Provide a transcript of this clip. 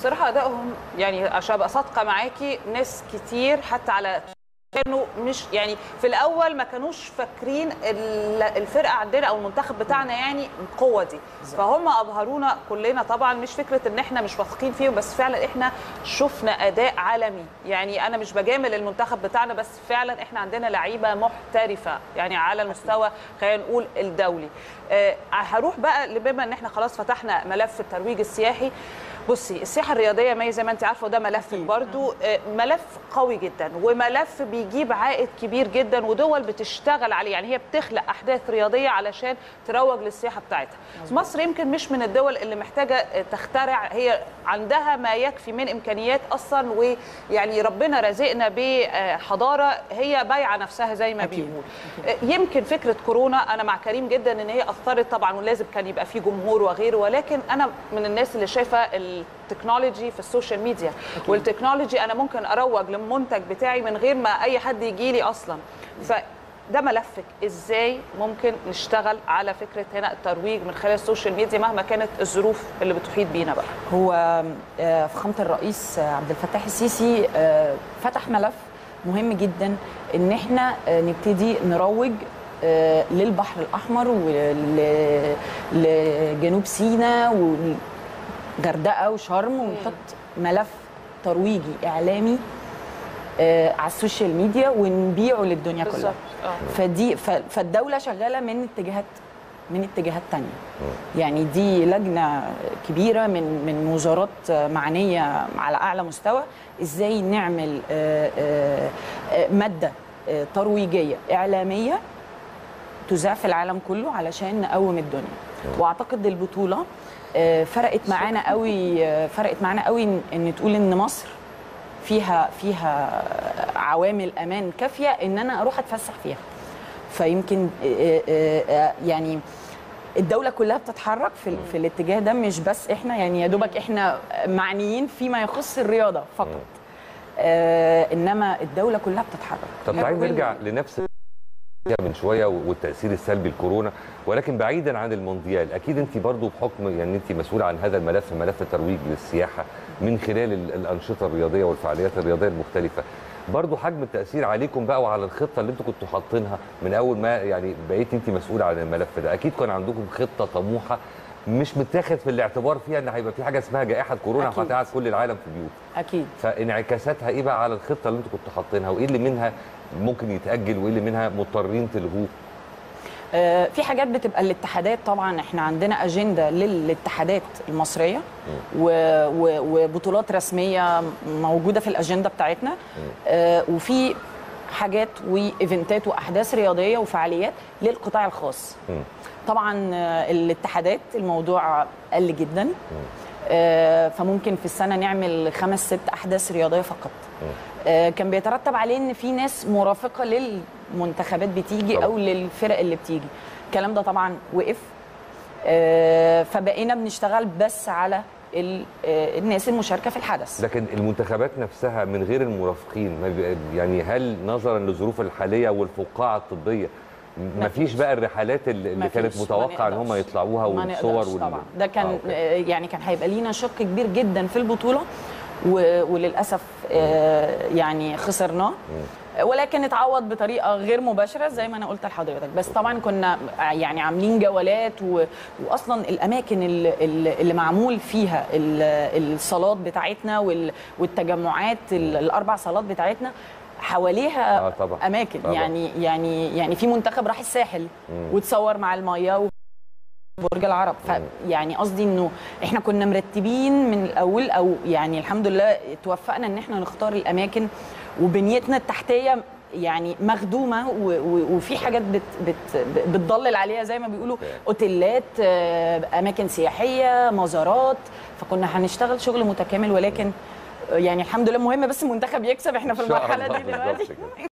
بصراحه ادائهم يعني عشان ابقى صادقه معاكي ناس كتير حتى على كانوا مش يعني في الاول ما كانوش فاكرين ال- الفرقه عندنا او المنتخب بتاعنا يعني القوه دي فهم ابهرونا كلنا طبعا مش فكره ان احنا مش واثقين فيهم بس فعلا احنا شفنا اداء عالمي يعني انا مش بجامل المنتخب بتاعنا بس فعلا احنا عندنا لعيبه محترفه يعني على المستوى خلينا نقول الدولي آه هروح بقى بما ان احنا خلاص فتحنا ملف الترويج السياحي بصي السياحه الرياضيه ما هي زي ما انت عارفه وده ملف برضو آه، ملف قوي جدا وملف بيجيب عائد كبير جدا ودول بتشتغل عليه يعني هي بتخلق احداث رياضيه علشان تروج للسياحه بتاعتها مصر يمكن مش من الدول اللي محتاجه آه، تخترع هي عندها ما يكفي من امكانيات اصلا ويعني ربنا رزقنا بحضاره هي بايعه نفسها زي ما أكيد. بيقول آه، يمكن فكره كورونا انا مع كريم جدا ان هي اثرت طبعا ولازم كان يبقى في جمهور وغيره ولكن انا من الناس اللي شايفه التكنولوجي في السوشيال ميديا والتكنولوجي انا ممكن اروج للمنتج بتاعي من غير ما اي حد يجي لي اصلا فده ملفك ازاي ممكن نشتغل على فكره هنا الترويج من خلال السوشيال ميديا مهما كانت الظروف اللي بتحيط بينا بقى هو آه، فخامه الرئيس آه، عبد الفتاح السيسي آه، فتح ملف مهم جدا ان احنا آه، نبتدي نروج آه، للبحر الاحمر ولجنوب سيناء والغردقه وشرم ونحط ملف ترويجي اعلامي آه، على السوشيال ميديا ونبيعه للدنيا كلها بالظبط اه فدي ف- فالدوله شغاله من اتجاهات من اتجاهات تانية يعني دي لجنه كبيره من من وزارات معنيه على اعلى مستوى ازاي نعمل آه، آه، آه، ماده آه، ترويجيه اعلاميه تذاع في العالم كله علشان نقوم الدنيا واعتقد البطوله آه، فرقت معانا قوي آه، فرقت معانا قوي ان إن تقول ان مصر فيها فيها عوامل امان كافيه ان انا اروح اتفسح فيها فيمكن آه، آه، آه، يعني الدولة كلها بتتحرك في, في الاتجاه ده مش بس احنا يعني يا دوبك احنا معنيين فيما يخص الرياضة فقط آه انما الدولة كلها بتتحرك طب تعالي كل- نرجع لنفس من شويه والتاثير السلبي الكورونا ولكن بعيدا عن المونديال اكيد انت برضو بحكم يعني انت مسؤوله عن هذا الملف ملف الترويج للسياحه من خلال ال- الانشطه الرياضيه والفعاليات الرياضيه المختلفه برضو حجم التاثير عليكم بقى وعلى الخطه اللي انتوا كنتوا حاطينها من اول ما يعني بقيت انت مسؤوله عن الملف ده اكيد كان عندكم خطه طموحه مش متاخد في الاعتبار فيها ان هيبقى في حاجه اسمها جائحه كورونا أكيد. هتقعد كل العالم في بيوت اكيد فانعكاساتها ايه بقى على الخطه اللي انتوا كنتوا حاطينها وايه اللي منها ممكن يتاجل وايه اللي منها مضطرين تلغوه آه، في حاجات بتبقى الاتحادات طبعا احنا عندنا اجنده للاتحادات المصريه و- و- وبطولات رسميه موجوده في الاجنده بتاعتنا آه، وفي حاجات وايفنتات واحداث رياضيه وفعاليات للقطاع الخاص مم. طبعا آه، الاتحادات الموضوع قل جدا آه، فممكن في السنه نعمل خمس ست احداث رياضيه فقط آه، كان بيترتب عليه ان في ناس مرافقه للمنتخبات بتيجي طبعا. او للفرق اللي بتيجي الكلام ده طبعا وقف آه، فبقينا بنشتغل بس على ال- آه، الناس المشاركه في الحدث لكن المنتخبات نفسها من غير المرافقين ما بي- يعني هل نظرا للظروف الحاليه والفقاعه الطبيه ما فيش بقى الرحلات اللي اللي ما كانت فيش، ما متوقع ان هم نقدرش. يطلعوها ما والصور نقدرش وال... طبعا ده كان آه، آه أوكي. يعني كان هيبقى لينا شق كبير جدا في البطوله و- وللاسف آه يعني خسرناه ولكن اتعوض بطريقه غير مباشره زي ما انا قلت لحضرتك بس طبعا كنا يعني عاملين جولات و... واصلا الاماكن اللي, اللي معمول فيها ال- الصالات بتاعتنا وال... والتجمعات ال- الاربع صالات بتاعتنا حواليها آه، طبعا. اماكن طبعا. يعني يعني يعني في منتخب راح الساحل مم. وتصور مع الميه و... برج العرب فيعني قصدي انه احنا كنا مرتبين من الاول او يعني الحمد لله توفقنا ان احنا نختار الاماكن وبنيتنا التحتيه يعني مخدومه و- و- وفي حاجات بت بت بتضلل عليها زي ما بيقولوا اوتيلات آه، اماكن سياحيه مزارات فكنا هنشتغل شغل متكامل ولكن آه، يعني الحمد لله مهم بس المنتخب يكسب احنا في إن شاء المرحله الله، دي بالظبط دلوقتي كده.